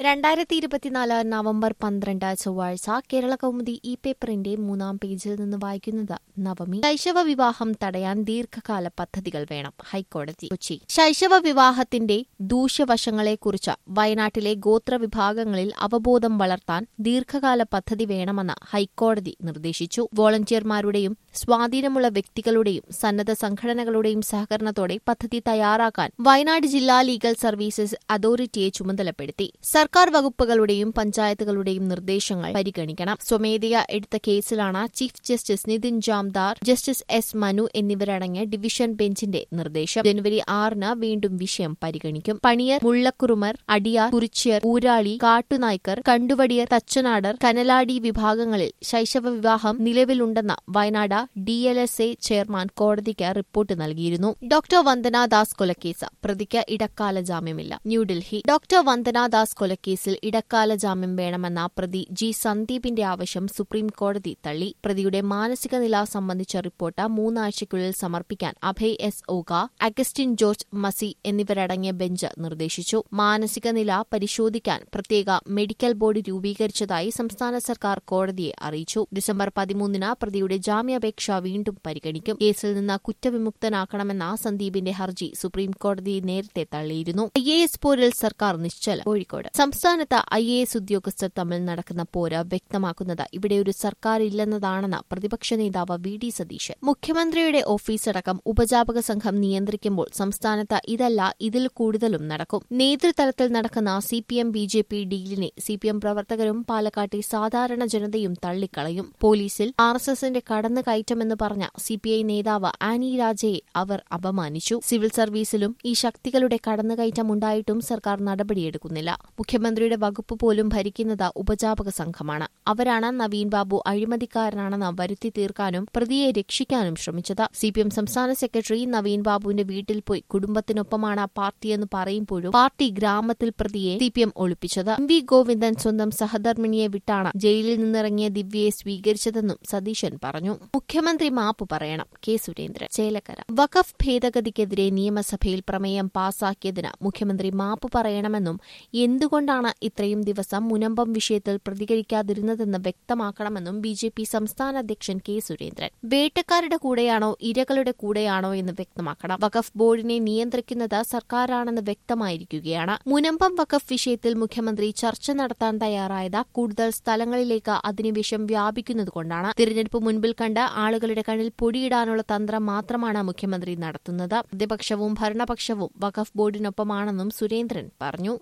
രണ്ടായിരത്തി ഇരുപത്തിനാല് നവംബർ പന്ത്രണ്ട് ചൊവ്വാഴ്ച കേരള കൗമുദി ഇ പേപ്പറിന്റെ മൂന്നാം പേജിൽ നിന്ന് വായിക്കുന്നത് നവമി ശൈശവ വിവാഹം തടയാൻ ദീർഘകാല പദ്ധതികൾ വേണം ഹൈക്കോടതി കൊച്ചി ശൈശവ വിവാഹത്തിന്റെ ദൂഷ്യവശങ്ങളെക്കുറിച്ച് വയനാട്ടിലെ ഗോത്ര വിഭാഗങ്ങളിൽ അവബോധം വളർത്താൻ ദീർഘകാല പദ്ധതി വേണമെന്ന് ഹൈക്കോടതി നിർദ്ദേശിച്ചു വോളണ്ടിയർമാരുടെയും സ്വാധീനമുള്ള വ്യക്തികളുടെയും സന്നദ്ധ സംഘടനകളുടെയും സഹകരണത്തോടെ പദ്ധതി തയ്യാറാക്കാൻ വയനാട് ജില്ലാ ലീഗൽ സർവീസസ് അതോറിറ്റിയെ ചുമതലപ്പെടുത്തി സർക്കാർ വകുപ്പുകളുടെയും പഞ്ചായത്തുകളുടെയും നിർദ്ദേശങ്ങൾ പരിഗണിക്കണം സ്വമേധയ എടുത്ത കേസിലാണ് chief justice Nitin Jamdar justice S Manu എന്നിവരടങ്ങിയ ഡിവിഷൻ ബെഞ്ചിന്റെ നിർദ്ദേശം ജനുവരി ആറിന് വീണ്ടും വിഷയം പരിഗണിക്കും പണിയർ മുള്ളക്കുറുമർ അടിയാർ കുറിച്യർ ഊരാളി കാട്ടുനായ്ക്കർ കണ്ടുവടിയർ തച്ചനാടർ കനലാടി വിഭാഗങ്ങളിൽ ശൈശവ വിവാഹം നിലവിലുണ്ടെന്ന് Wayanad D L S A chairman കോടതിക്ക് റിപ്പോർട്ട് നൽകിയിരുന്നു ഡോക്ടർ വന്ദന ദാസ് കൊലക്കേസ് പ്രതിക്ക് ഇടക്കാല ജാമ്യമില്ല ന്യൂഡൽഹി ഡോക്ടർ വന്ദന ദാസ് കൊലക്കേസിൽ ഇടക്കാല ജാമ്യം വേണമെന്ന പ്രതി ജി സന്ദീപിന്റെ ആവശ്യം സുപ്രീം കോടതി തള്ളി പ്രതിയുടെ മാനസിക നില സംബന്ധിച്ച റിപ്പോർട്ട് മൂന്നാഴ്ചയ്ക്കുള്ളിൽ സമർപ്പിക്കാൻ അഭയ് എസ് ഓക അഗസ്റ്റിൻ ജോർജ് മസി എന്നിവരടങ്ങിയ ബെഞ്ച് നിർദ്ദേശിച്ചു മാനസിക നില പരിശോധിക്കാൻ പ്രത്യേക മെഡിക്കൽ ബോർഡ് രൂപീകരിച്ചതായി സംസ്ഥാന സർക്കാർ കോടതിയെ അറിയിച്ചു ഡിസംബർ പതിമൂന്നിന് പ്രതിയുടെ ജാമ്യാപേക്ഷ വീണ്ടും പരിഗണിക്കും കേസിൽ നിന്ന് കുറ്റവിമുക്തനാക്കണമെന്ന സന്ദീപിന്റെ ഹർജി സുപ്രീം കോടതി നേരത്തെ തള്ളിയിരുന്നു ഐ എ എസ് പോരിൽ സർക്കാർ നിശ്ചലം കോഴിക്കോട് സംസ്ഥാനത്ത് ഐ എ എസ് ഉദ്യോഗസ്ഥർ തമ്മിൽ നടക്കുന്ന പോര് വ്യക്തമാക്കുന്നത് ഇവിടെ ഒരു സർക്കാർ ഇല്ലെന്നതാണെന്ന് പ്രതിപക്ഷ നേതാവ് വി ഡി സതീശൻ മുഖ്യമന്ത്രിയുടെ ഓഫീസടക്കം ഉപജാപക സംഘം നിയന്ത്രിക്കുമ്പോൾ സംസ്ഥാനത്ത് ഇതല്ല ഇതിൽ കൂടുതലും നടക്കും നേതൃതലത്തിൽ നടക്കുന്ന C P M B J P ഡീലിനെ സി പി എം പ്രവർത്തകരും പാലക്കാട്ടെ സാധാരണ ജനതയും തള്ളിക്കളയും പോലീസിൽ ആർ എസ് എസിന്റെ കടന്നുകയറ്റമെന്ന് പറഞ്ഞ സി പി ഐ നേതാവ് ആനി രാജയെ അവർ അപമാനിച്ചു സിവിൽ സർവീസിലും ഈ ശക്തികളുടെ കടന്നുകയറ്റം ഉണ്ടായിട്ടും സർക്കാർ നടപടിയെടുക്കുന്നില്ല മുഖ്യമന്ത്രിയുടെ വകുപ്പ് പോലും ഭരിക്കുന്നത് ഉപജാപക സംഘമാണ് അവരാണ് നവീൻ ബാബു അഴിമതിക്കാരനാണെന്ന് വരുത്തി തീർക്കാനും പ്രതിയെ രക്ഷിക്കാനും ശ്രമിച്ചത് സി പി എം സംസ്ഥാന സെക്രട്ടറി നവീൻ ബാബുവിന്റെ വീട്ടിൽ പോയി കുടുംബത്തിനൊപ്പമാണ് പാർട്ടിയെന്ന് പറയുമ്പോഴും പാർട്ടി ഗ്രാമത്തിൽ പ്രതിയെ സി പി എം ഒളിപ്പിച്ചത് എം വി ഗോവിന്ദൻ സ്വന്തം സഹധർമ്മിണിയെ വിട്ടാണ് ജയിലിൽ നിന്നിറങ്ങിയ ദിവ്യയെ സ്വീകരിച്ചതെന്നും സതീശൻ പറഞ്ഞു മുഖ്യമന്ത്രി മാപ്പ് പറയണം കെ സുരേന്ദ്രൻ ചേലക്കര വഖഫ് ഭേദഗതിക്കെതിരെ നിയമസഭയിൽ പ്രമേയം പാസാക്കിയതിന് മുഖ്യമന്ത്രി മാപ്പ് പറയണമെന്നും എന്തുകൊണ്ടാണ് ഇത്രയും ദിവസം മുനമ്പം വിഷയത്തിൽ പ്രതികരിക്കാതിരുന്നതെന്ന് വ്യക്തമാക്കണമെന്നും ബി ജെ പി സംസ്ഥാന അധ്യക്ഷൻ കെ സുരേന്ദ്രൻ വേട്ടക്കാരുടെ കൂടെയാണോ ഇരകളുടെ കൂടെയാണോ എന്ന് വ്യക്തമാക്കണം വഖഫ് ബോർഡിനെ നിയന്ത്രിക്കുന്നത് സർക്കാരാണെന്ന് വ്യക്തമായിരിക്കുകയാണ് മുനമ്പം വഖഫ് വിഷയത്തിൽ മുഖ്യമന്ത്രി ചർച്ച നടത്താൻ തയ്യാറായത് കൂടുതൽ സ്ഥലങ്ങളിലേക്ക് അധിനിവേശം വ്യാപിക്കുന്നതുകൊണ്ടാണ് തിരഞ്ഞെടുപ്പ് മുൻപിൽ കണ്ട് ആളുകളുടെ കണ്ണിൽ പൊടിയിടാനുള്ള തന്ത്രം മാത്രമാണ് മുഖ്യമന്ത്രി നടത്തുന്നത് പ്രതിപക്ഷവും ഭരണപക്ഷവും വഖഫ് ബോർഡിനൊപ്പമാണെന്നും സുരേന്ദ്രൻ പറഞ്ഞു